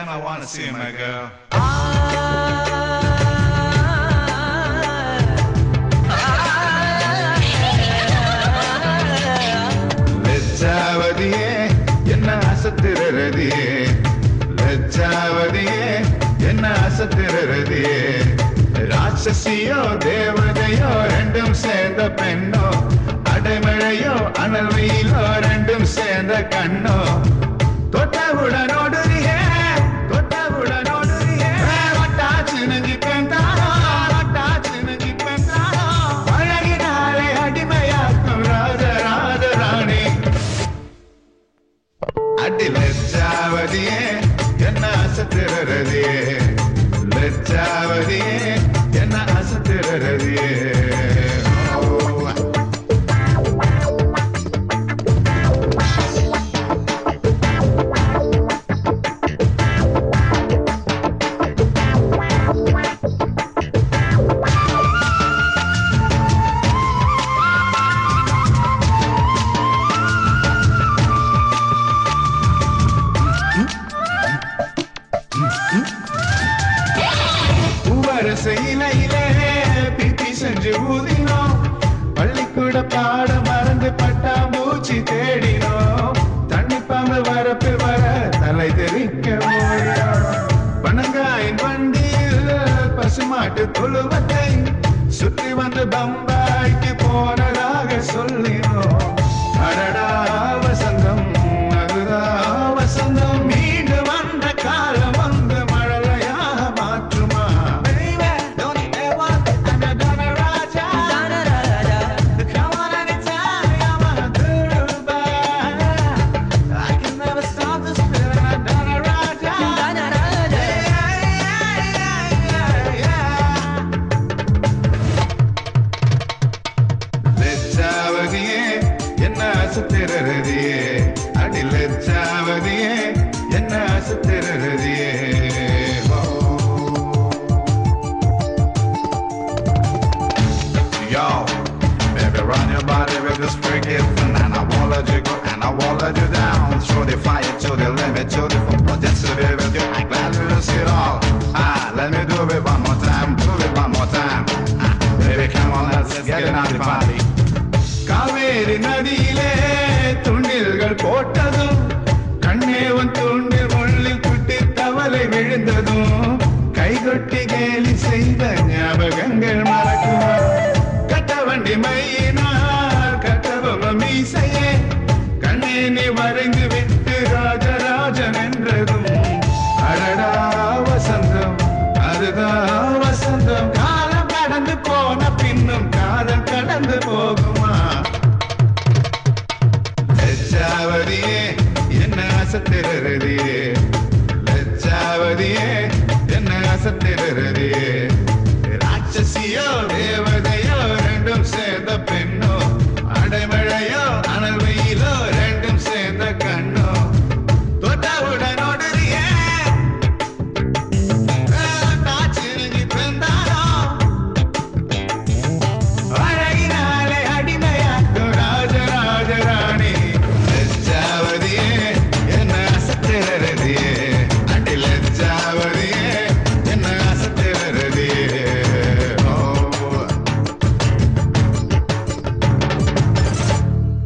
I wanna see my girl. லட்சாவதியே என்ன அசத்திரதியே லட்சாவதியே என்ன அசத்திரதியே ராட்சசியோ தேவதையோ ரெண்டும் சேர்ந்த பெண்ணோ அடைமழையோ அனல் வெயிலோ ரெண்டும் சேர்ந்த கண்ணோ தொட்டவுடன் ஓடுறியே தொட்டவுடன் ஓடுறியே வட்டாச்சு நெஞ்சு பெண்தானோ வட்டாச்சு நெஞ்சு பெண்தானோ அழகினாலே அடிமையாக்கும் ராஜ ராஜ ராணி அடி லட்சாவதியே என்ன அசத்திரதியே லட்சாவதியே என்ன அசத்திரதியே பூவரச இலையிலே பிப்பி செஞ்சு ஊதினோம் பள்ளிக்கூட பாட மறந்து பட்டாம்பூச்சி தேடினோம் தண்ணி பாம்பு வரப்பு வர தலை தெரிக்க ஓடினோம் பனங்காயின் வண்டியில் பசுமாட்டு தொழுவத்தை சுற்றி வந்து பம்பாய்க்கு போனதாக சொல்லினோம் அடடா வசந்தம் அதுதா வசந்தம் மீண்டு வந்த காலம் வந்து மழலையாக மாற்றுமா Baby, don't you ever I'm a Donna Raja. Come on anytime, I'm a Durga. I can never stop this feeling, I'm Donna Raja. Yeah, yeah, yeah, yeah. லட்சாவதியே என்ன அசத்திரதியே அடி லட்சாவதியே என்ன அசத்திரதியே Yo, baby, run your body with this freaky thing, and I won't let you go, and I won't let you down. Throw the fire to the limit, to the full potential, baby, with you. I'm glad to risk it all. Ah, let me do it one more time, do it one more time. Ah, baby, come on, let's get it on the party. Kaveri நதியிலே துண்டில்கள் போட்டதும் கண்ணேவன் தூண்டில் முள்ளில் குட்டி தவளை விழுந்ததும் கைகொட்டி கேலி செய்த ஞாபகங்கள் மறக்குமா கட்ட வண்டி மையினார் கட்டபொம்ம மீசையே கண்ணே நீ வரைந்து விட்டு ராஜராஜன் என்றதும் அடடா வசந்தம் அதுதான் வசந்தம் காலம் கடந்து போன பின்னும் காதல் கடந்து போகுமா லட்சாவதியே என்ன அசத்திரதியே